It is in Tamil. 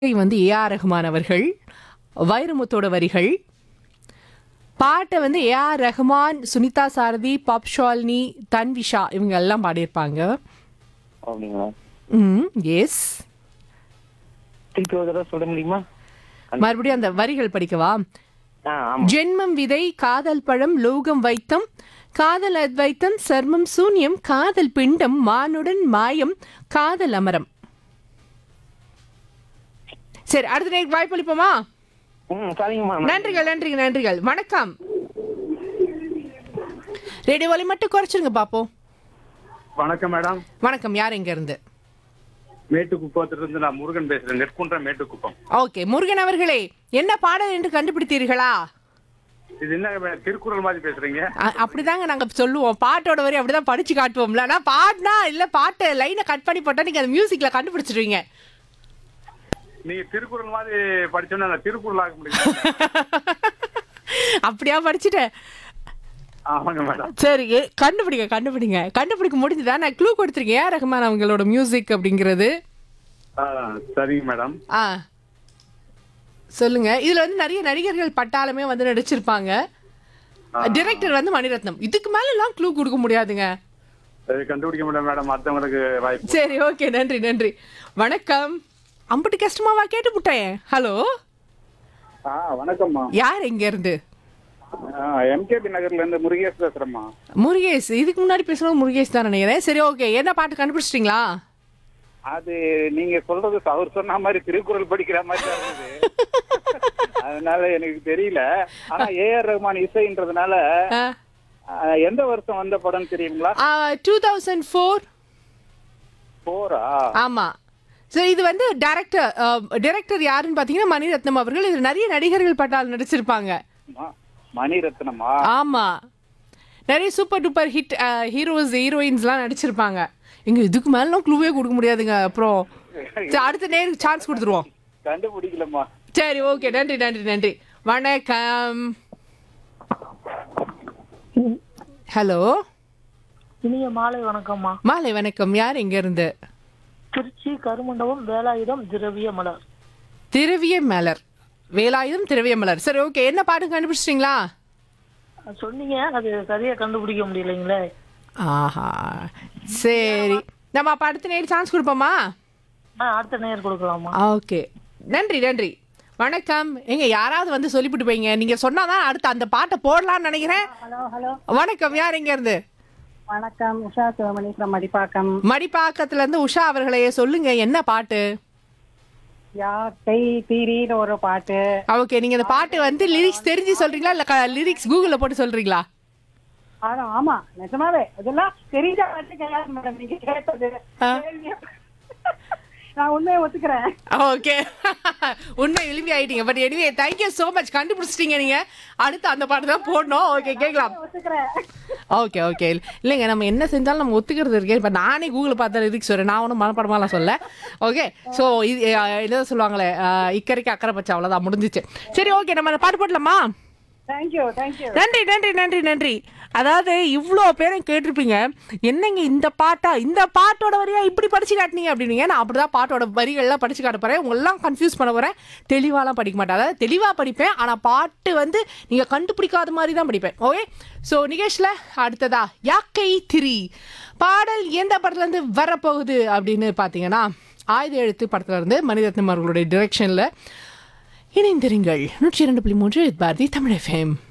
வந்து ஏ ஆர் ரஹ்மான் அவர்கள் வைரமுத்தோட வரிகள் பாட்டை வந்து A R Rahman Sunitha Sarathy Pop Shalini Tanvisha இவங்க எல்லாம் பாடியிருப்பாங்க அப்படிங்களா ம் எஸ் திருப்பி ஒரு தடவை சொல்ல முடியுமா மறுபடியும் அந்த வரிகள் படிக்கவா ஆ ஆமா ஜென்மம் விதை காதல் பழம் லோகம் வைத்தம் காதல் அத்வைத்தம் சர்மம் சூன்யம் காதல் பிண்டம் மானுடன் மாயம் காதல் அமரம் சரி அடுத்த நேரம் வாய்ப்பளிப்போமா ம் சரிங்கம்மா நன்றிகள் நன்றிகள் நன்றிகள் வணக்கம் ரேடியோ ஒலி மட்டும் குறைச்சிருங்க பாப்போம் வணக்கம் மேடம் வணக்கம் யார் எங்க இருந்து மேட்டுக்குப்பத்துல இருந்து நான் முருகன் பேசுறேன் நெற்குன்ற மேட்டுக்குப்பம் ஓகே முருகன் அவர்களே என்ன பாடல் என்று கண்டுபிடித்தீர்களா இது என்ன மே- திருக்குறள் மாதிரி பேசுறீங்க அ- அப்படிதாங்க நாங்க சொல்லுவோம் பாட்டோட வரி அப்படிதான் படிச்சு காட்டுவோம்ல ஆனா பாட்னா இல்ல பாட்டு லைனை கட் பண்ணி போட்டா நீங்க அந்த மியூசிக்ல கண்டுபிடிச்சிருவீங்க நீங்க திருக்குறள் மாதிரி படிச்சோன்னா நான் திருக்குறள் ஆக முடியும் அப்படியா படிச்சுட்டேன் ஆமாங்க மேடம் சரி ஏ, கண்டுபிடிங்க கண்டுபிடிங்க கண்டுபிடிக்க முடிஞ்சுதா நான் க்ளூ கொடுத்துருக்கேன் ஏஆர் ரஹ்மான் அவங்களோட மியூசிக் அப்படிங்கிறது ஆ, சரிங்க மேடம் ஆ சொல்லுங்க இதுல வந்து நிறைய நடிகர்கள் பட்டாளமே வந்து நடிச்சிருப்பாங்க டைரக்டர் வந்து மணிரத்னம் இதுக்கு மேல எல்லாம் க்ளூ கொடுக்க முடியாதுங்க அது கண்டுபிடிக்க முடியும் மேடம் அடுத்தவங்களுக்கு வாய்ப்பு சரி ஓகே நன்றி நன்றி வணக்கம் அம்பட்டு கஷ்டமாவா கேட்டு விட்டேன் ஹலோ ஆ வணக்கம்மா யார் எங்க இருந்து எம்கேபி நகர்ல இருந்து முருகேஷ் பேசுறேம்மா முருகேஷ் இதுக்கு முன்னாடி பேசுனது முருகேஷ் தான் நினைக்கிறேன் சரி ஓகே என்ன பாட்டு கண்டுபிடிச்சிட்டீங்களா அது நீங்க சொல்றது அவர் சொன்ன மாதிரி திருக்குறள் படிக்கிற மாதிரி தான் இருந்தது அதனால எனக்கு தெரியல ஆனா ஏஆர் ரஹ்மான் இசைன்றதுனால ஆ, எந்த வருஷம் வந்த படம் தெரியுங்களா டூ தௌசண்ட் ஃபோர் போரா ஆமா சரி இது வந்து டைரக்டர் டைரக்டர் யாருன்னு பார்த்தீங்கன்னா மணிரத்னம் அவர்கள் இது நிறைய நடிகர்கள் பட்டால் நடிச்சிருப்பாங்க ம- மணிரத்னமா ஆமா நிறைய சூப்பர் டூப்பர் ஹிட் ஹீரோஸ் ஹீரோயின்ஸ்லாம் நடிச்சிருப்பாங்க இங்க இதுக்கு மேலாம் க்ளூவே கொடுக்க முடியாதுங்க அப்புறம் சரி, அடுத்த நேருக்கு சான்ஸ் கொடுத்துருவோம் கண்டுபிடிக்கலம்மா சரி ஓகே நன்றி நன்றி நன்றி வணக்கம் ஹலோ இனிய மாலை வணக்கம்மா மாலை வணக்கம் யார் எங்க இருந்து திருச்சி கருமண்டபம் வேலாயுதம் திரவிய மலர் திரவிய மலர் வேலாயுதம் திரவிய மலர் சரி ஓகே என்ன பாட்டு கண்டுபிடிச்சிட்டீங்களா அது சொன்னீங்க அது சரியா கண்டுபிடிக்க முடியலைங்களே ஆஹா சரி நம்ம அப்ப அடுத்த நேரம் சான்ஸ் கொடுப்போமா ஆ அடுத்த நேர் கொடுக்கலாமா ஓகே நன்றி நன்றி வணக்கம் எங்க யாராவது வந்து சொல்லிவிட்டு போய்ங்க நீங்க சொன்னாதான் அடுத்து அந்த பாட்டை போடலாம்னு நினைக்கிறேன் ஹலோ ஹலோ வணக்கம் யார் எங்க இருந்து வணக்கம் உஷா சிவமணி ஃப்ரம் மடிப்பாக்கம் மடிப்பாக்கத்துல இருந்து உஷா அவர்களையே சொல்லுங்க என்ன பாட்டு யாக்கை தீரின்னு ஒரு பாட்டு ஓகே நீங்க இந்த பாட்டு வந்து லிரிக்ஸ் தெரிஞ்சு சொல்றீங்களா இல்ல லிரிக்ஸ் கூகுள்ல போட்டு சொல்றீங்களா ஆனா ஆமா நிஜமாவே இதெல்லாம் தெரிஞ்ச பாட்டு கிடையாது மேடம் நீங்க கேட்டது ஆ. நான் உண்மையை ஒத்துக்கிறேன் ஓகே உண்மை விளிம்பி ஆயிட்டீங்க but anyway thank you so much கண்டுபிடிச்சிட்டீங்க நீங்க அடுத்து அந்த பாட்டு தான் போடணும் ஓகே கேட்கலாம் ஒத்துக்கிறேன் ஓகே ஓகே இல்லைங்க நம்ம என்ன செஞ்சாலும் நம்ம ஒத்துக்கிறது இருக்கே இப்போ நானே கூகுள் பார்த்தா இதுக்கு சொல்கிறேன் நான் ஒன்றும் மனப்படமாலாம் சொல்ல ஓகே ஸோ இது அஹ், என்ன சொல்லுவாங்களே அஹ், இக்கரைக்கு அக்கறை பச்சை அவ்வளோதான் முடிஞ்சிச்சு சரி ஓகே நம்ம அந்த பாட்டு போடலாமா தேங்க்யூ தேங்க்யூ நன்றி நன்றி நன்றி நன்றி அதாவது இவ்வளோ பேரும் கேட்டிருப்பீங்க என்னங்க இந்த பாட்டா இந்த பாட்டோட வரியா இப்படி படிச்சு காட்டினீங்க அப்படின்னீங்க நான் அப்படிதான் பாட்டோட வரிகள்லாம் படிச்சு காட்ட போறேன் உங்களெல்லாம் கன்ஃபியூஸ் பண்ண போறேன் தெளிவாலாம் படிக்க மாட்டேன் அதாவது தெளிவாக படிப்பேன் ஆனால் பாட்டு வந்து நீங்கள் கண்டுபிடிக்காத மாதிரி தான் படிப்பேன் ஓகே ஸோ நிகேஷில் அடுத்ததா யாக்கை திரி பாடல் எந்த படத்துலேருந்து வரப்போகுது அப்படின்னு பார்த்தீங்கன்னா ஆயுத எழுத்து படத்துல இருந்து மணிரத்னம் அவர்களுடைய டிரெக்ஷனில் இணைந்திருங்கள் நூற்றி இரண்டு புள்ளி மூன்று பாரதி தமிழ் எஃப்எம்